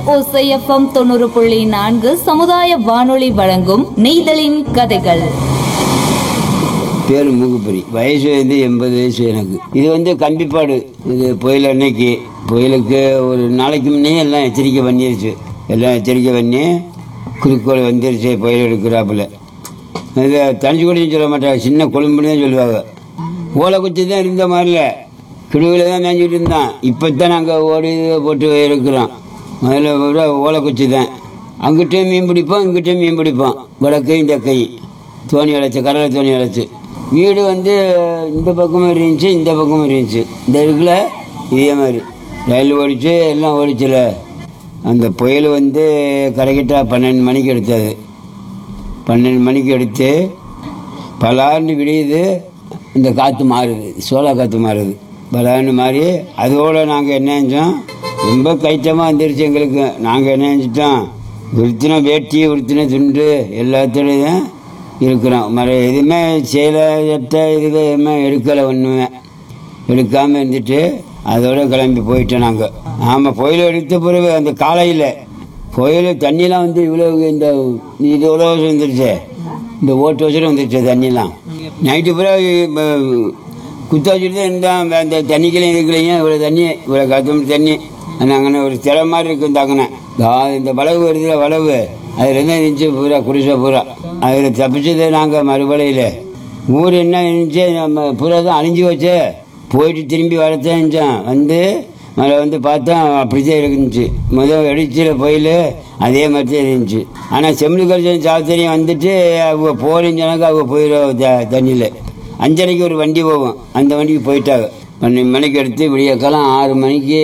ஓசைஎஃப்எம் தொண்ணூறு புள்ளி நான்கு சமுதாய வானொலி வழங்கும் நெய்தலின் கதைகள் பேர் மூக்குப்பரி வயசு வந்து எண்பது வயசு எனக்கு இது வந்து கம்பிப்பாடு இது புயல் அன்னைக்கு புயலுக்கு ஒரு நாளைக்கு முன்னே எல்லாம் எச்சரிக்கை பண்ணிருச்சு எல்லாம் எச்சரிக்கை பண்ணி குறிக்கோள் வந்துருச்சு புயல் எடுக்கிறாப்புல இது தனிச்சு கூடயும் சொல்ல மாட்டாங்க சின்ன கொழும்புன்னு தான் சொல்லுவாங்க ஓலை குச்சி தான் இருந்த மாதிரில கிடுவில் தான் மேய்ஞ்சிட்டு இருந்தான் இப்போ தான் நாங்கள் ஓடி போட்டு இருக்கிறோம் முதல்ல விட ஓலை குச்சி தான் அங்கிட்டையும் மீன் பிடிப்போம் இங்கிட்டையும் மீன் பிடிப்போம் வடக்கையும் தெக்கையும் தோணி அழைச்சி கடலை தோணி அழைச்சி வீடு வந்து இந்த பக்கமும் இருந்துச்சு இந்த பக்கமும் இருந்துச்சு இந்த இருக்குல்ல இதே மாதிரி ரயில் ஓடிச்சு எல்லாம் ஓடிச்சுல அந்த புயல் வந்து கரெக்டாக பன்னெண்டு மணிக்கு எடுத்தது பன்னெண்டு மணிக்கு எடுத்து பலாண்டு விடியுது இந்த காற்று மாறுது சோளா காற்று மாறுது பலாண்டு மாறி அதோட நாங்கள் என்ன செஞ்சோம் ரொம்ப கைத்தமாக வந்துருச்சு எங்களுக்கு நாங்கள் என்ன செஞ்சிட்டோம் உறுத்தின வேட்டி உறுத்தின துண்டு எல்லாத்துலேயும் இருக்கிறோம் மற எதுவுமே சேலை சட்டை இது எதுவுமே எடுக்கலை ஒன்றுமே எடுக்காமல் இருந்துட்டு அதோட கிளம்பி போயிட்டோம் நாங்கள் ஆமாம் புயல் எடுத்த பிறகு அந்த காலையில் புயல் தண்ணிலாம் வந்து இவ்வளோ இந்த இது இவ்வளோ வந்துருச்சு இந்த ஓட்டு வச்சுட்டு வந்துருச்சு தண்ணிலாம் நைட்டு பூரா இப்ப குத்த வச்சுட்டு தான் இருந்தான் அந்த தண்ணிக்கலையும் இதுக்கலையும் இவ்வளோ தண்ணி இவ்வளோ கத்தம் தண்ணி நாங்கள் ஒரு திரை மாதிரி இருக்கும் தாங்கண்ணே இந்த வளவு வருதுல வளவு அதில் என்ன இருந்துச்சு பூரா குடிசை பூரா அதில் தப்பிச்சது நாங்கள் மறுபலையில் ஊர் என்ன இருந்துச்சு நம்ம பூரா தான் அழிஞ்சு வச்சு போயிட்டு திரும்பி வரத்தான் இருந்துச்சோம் வந்து மழை வந்து பார்த்தா அப்படிதான் இருந்துச்சு முதல் வெடிச்சில் புயல் அதே மாதிரி தான் இருந்துச்சு ஆனால் செம்மொழி கரிசன் சாஸ்திரியம் வந்துட்டு அவங்க போறேன்னு சொன்னாக்க அவங்க போயிடும் த- தண்ணியில் அஞ்சரைக்கு ஒரு வண்டி போகும் அந்த வண்டிக்கு போயிட்டாங்க பன்னெண்டு மணிக்கு எடுத்து விடியக்காலம் ஆறு மணிக்கு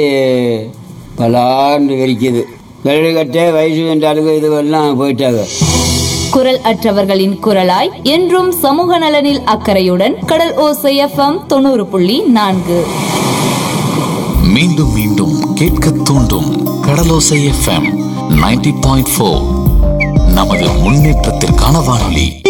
பலாண்டு வெடிக்குது கரடு கட்டை வயசு ரெண்டு அழுகு இதுவெல்லாம் போயிட்டாங்க குரல் அற்றவர்களின் குரலாய் என்றும் சமூக நலனில் அக்கறையுடன் கடல் ஓசை எஃப்எம் தொண்ணூறு புள்ளி நான்கு மீண்டும் மீண்டும் கேட்க தூண்டும் Kadalosai FM ninety point four நமது முன்னேற்றத்திற்கான வானொலி